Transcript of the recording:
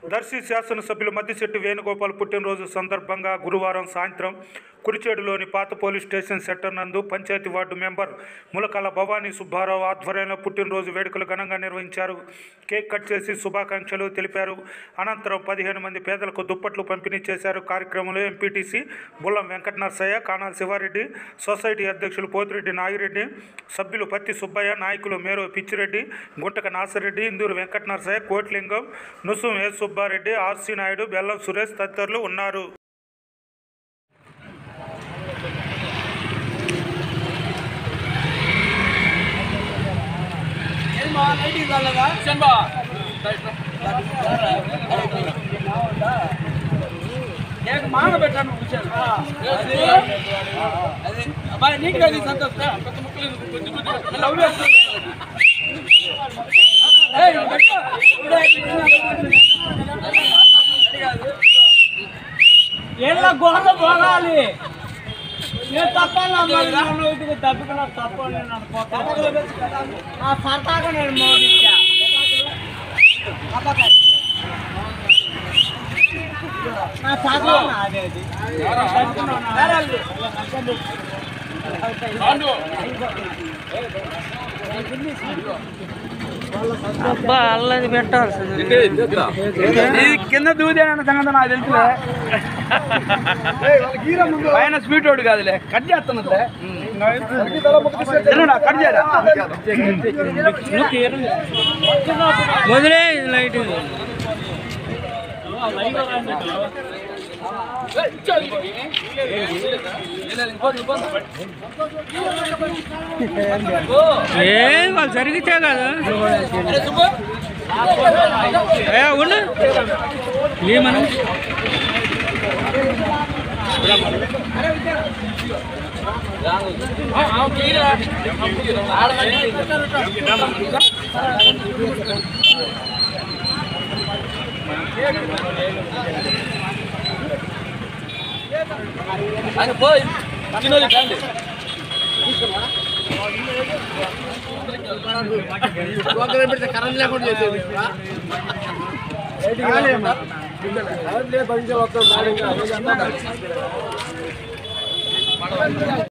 దర్శి శాసనసభ్యులు మద్దిశెట్టి వేణుగోపాల్ పుట్టినరోజు సందర్భంగా గురువారం సాయంత్రం కురిచేడులోని పాత పోలీస్ స్టేషన్ సెంటర్ నందు పంచాయతీ వార్డు మెంబర్ ములకల భవానీ సుబ్బారావు ఆధ్వర్యంలో పుట్టినరోజు వేడుకలు ఘనంగా నిర్వహించారు కేక్ కట్ చేసి శుభాకాంక్షలు తెలిపారు అనంతరం పదిహేను మంది పేదలకు దుప్పట్లు పంపిణీ చేశారు కార్యక్రమంలో ఎంపీటీసీ బుల్లం వెంకట నరసయ్య కానాల శివారెడ్డి సొసైటీ అధ్యక్షులు పోతిరెడ్డి నాగిరెడ్డి సభ్యులు పత్తి సుబ్బయ్య నాయకులు మేరో పిచ్చిరెడ్డి గుంటక నాసిరెడ్డి ఇందూరు వెంకట నరసయ్య కోట్లింగం నుసుం ఎస్ సుబ్బారెడ్డి ఆర్సీ నాయుడు బెల్లం సురేష్ తదితరులు ఉన్నారు మాన పెట్టాను కూర్చోను అదే అబ్బాయి నీట్గా అది సంతోష్ పెద్ద ముక్కలు ఎందుకు? కొంచెం కొంచెం లవ్ చేస్తాను ఏయ్, పెట్టు. ಎಲ್ಲ ಗೋದ ಹೋಗಾಲಿ నేను తప్పను నన్ను ఇటుకు తప్పుకున్నా తప్పు నేను అనుకోను ఆ సరదాగా నేను మోగించా నా చదువు అదే అది అబ్బా అల్లది పెట్టాల్సింది ఇది కింద దూదేనన్న సంగతి నాకు తెలుసులే పైన స్వీట్ వాడు కాదులే కట్ చేస్తున్నదిలే తినడా కట్ చేయరా మొదలే లైట్ ఏ వాళ్ళు జరిగితే కదా ఏ ఉండు ఏమను కరెంట్ లేకుండా చేసేది